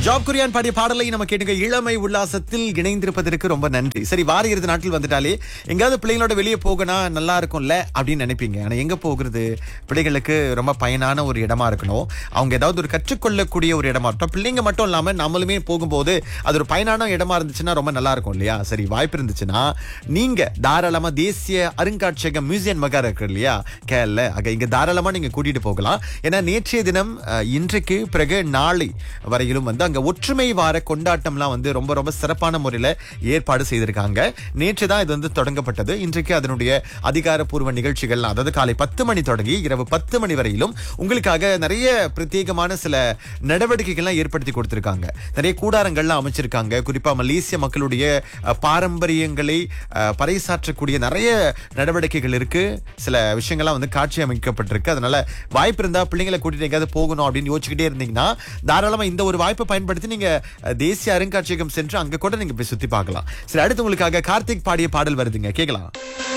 job குரியான் பாடிய பாடலை நம்ம கேட்டுங்க இளமை உல்லாசத்தில் இணைந்திருப்பதற்கு ரொம்ப நன்றி சரி வார இறுதி நாட்கள் வந்துட்டாலே எங்கேயாவது பிள்ளைங்களோட வெளியே போகனா நல்லா இருக்கும்ல அப்படின்னு நினைப்பீங்க ஆனா எங்க போகிறது பிள்ளைகளுக்கு ரொம்ப பயனான ஒரு இடமா இருக்கணும் அவங்க ஏதாவது ஒரு கற்றுக்கொள்ளக்கூடிய ஒரு இடமா இருக்கட்டும் பிள்ளைங்க மட்டும் இல்லாம நம்மளுமே போகும்போது அது ஒரு பயனான இடமா இருந்துச்சுன்னா ரொம்ப நல்லா இருக்கும் இல்லையா சரி வாய்ப்பு இருந்துச்சுன்னா நீங்க தாராளமா தேசிய அருங்காட்சியகம் மியூசியம் மகா இருக்கு இல்லையா கேரள அங்க இங்க தாராளமா நீங்க கூட்டிட்டு போகலாம் ஏன்னா நேற்றைய தினம் அஹ், இன்றைக்கு பிறகு நாளை வரையிலும் வந்து அங்க ஒற்றுமை வார கொண்டாட்டம்லாம் வந்து ரொம்ப ரொம்ப சிறப்பான முறையில ஏற்பாடு செய்திருக்காங்க நேற்று தான் இது வந்து தொடங்கப்பட்டது இன்றைக்கு அதனுடைய அதிகாரப்பூர்வ நிகழ்ச்சிகள் அதாவது காலை பத்து மணி தொடங்கி இரவு பத்து மணி வரையிலும் உங்களுக்காக நிறைய பிரத்யேகமான சில நடவடிக்கைகள்லாம் ஏற்படுத்தி கொடுத்திருக்காங்க நிறைய கூடாரங்கள்லாம் அமைச்சிருக்காங்க குறிப்பா மலேசிய மக்களுடைய அஹ், பாரம்பரியங்களை அஹ், பறைசாற்றக்கூடிய நிறைய நடவடிக்கைகள் இருக்கு சில விஷயங்கள்லாம் வந்து காட்சி அமைக்கப்பட்டிருக்கு அதனால வாய்ப்பு இருந்தா பிள்ளைங்களை கூட்டிட்டு எங்கேயாவது போகணும் அப்படின்னு யோசிச்சுக்கிட்டே இருந்தீங்கன்னா தாராளமா இந்த ஒரு வாய்ப்பை பயன்படுத்தி நீங்க அஹ், தேசிய அருங்காட்சியகம் சென்று அங்க கூட நீங்க போய் சுத்தி பார்க்கலாம் சரி அடுத்து உங்களுக்காக கார்த்திக் பாடிய பாடல் வருதுங்க கேட்கலாம்